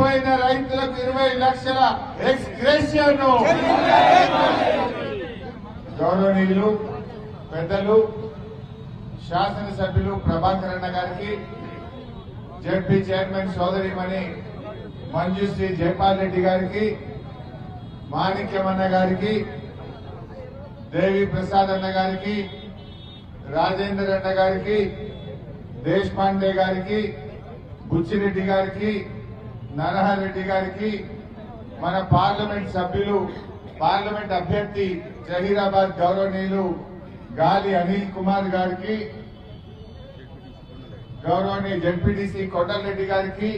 చనిపోయిన రైతులకు ఇరవై లక్షల ఎక్స్గ్రేషియర్ను గౌరవనీయులు పెద్దలు శాసనసభ్యులు ప్రభాకర్ అన్న గారికి జడ్పీ చైర్మన్ సోదరిమణి మంజుశ్రీ జైపాల్ రెడ్డి గారికి మాణిక్యమన్న గారికి దేవి ప్రసాద్ అన్న గారికి రాజేందర్ అన్న గారికి దేశ్ పాండే గారికి బుచ్చిరెడ్డి గారికి నరహర్ రెడ్డి గారికి మన పార్లమెంట్ సభ్యులు పార్లమెంట్ అభ్యర్థి జహీరాబాద్ గౌరవనీయులు గాలి అనిల్ కుమార్ గారికి గౌరవనీయ జడ్పీటీసీ కొండలరెడ్డి గారికి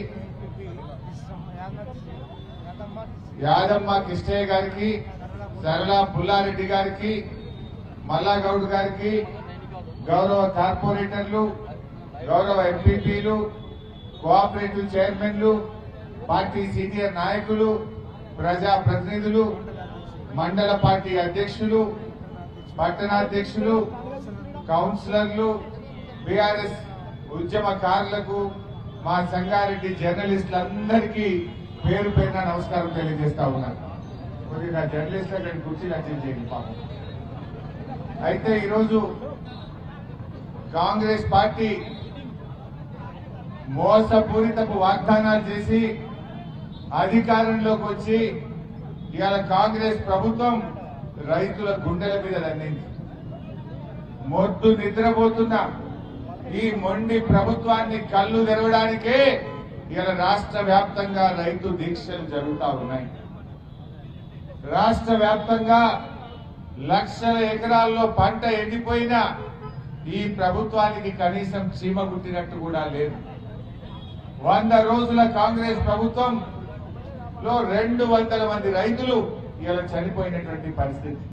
యాదమ్మ కృష్ణయ్య గారికి సరళ పుల్లారెడ్డి గారికి మల్లాగౌడ్ గారికి గౌరవ కార్పొరేటర్లు గౌరవ ఎంపీపీలు కోఆపరేటివ్ చైర్మన్లు పార్టీ సీనియర్ నాయకులు ప్రజా ప్రతినిధులు మండల పార్టీ అధ్యక్షులు పట్టణాధ్యక్షులు కౌన్సిలర్లు బీఆర్ఎస్ ఉద్యమకారులకు మా సంగారెడ్డి జర్నలిస్టులందరికీ పేరు పేరున నమస్కారం తెలియజేస్తా ఉన్నాను కొద్దిగా జర్నలిస్టులు అక్కడ కుర్చీలు అటెండ్ చేయండి పాపం అయితే ఈరోజు కాంగ్రెస్ పార్టీ మోసపూరితపు వాగ్దానాలు చేసి అధికారంలోకి వచ్చి ఇవాళ కాంగ్రెస్ ప్రభుత్వం రైతుల గుండెల మీద దండింది మొద్దు నిద్రపోతున్న ఈ మొండి ప్రభుత్వాన్ని కళ్ళు తెరవడానికే ఇవాళ రాష్ట్ర వ్యాప్తంగా రైతు దీక్షలు జరుగుతా ఉన్నాయి రాష్ట్ర వ్యాప్తంగా లక్షల ఎకరాల్లో పంట ఎండిపోయినా ఈ ప్రభుత్వానికి కనీసం చీమ గుట్టినట్టు కూడా లేదు వంద రోజుల కాంగ్రెస్ ప్రభుత్వం లో రెండు వందల మంది రైతులు ఇలా చనిపోయినటువంటి పరిస్థితి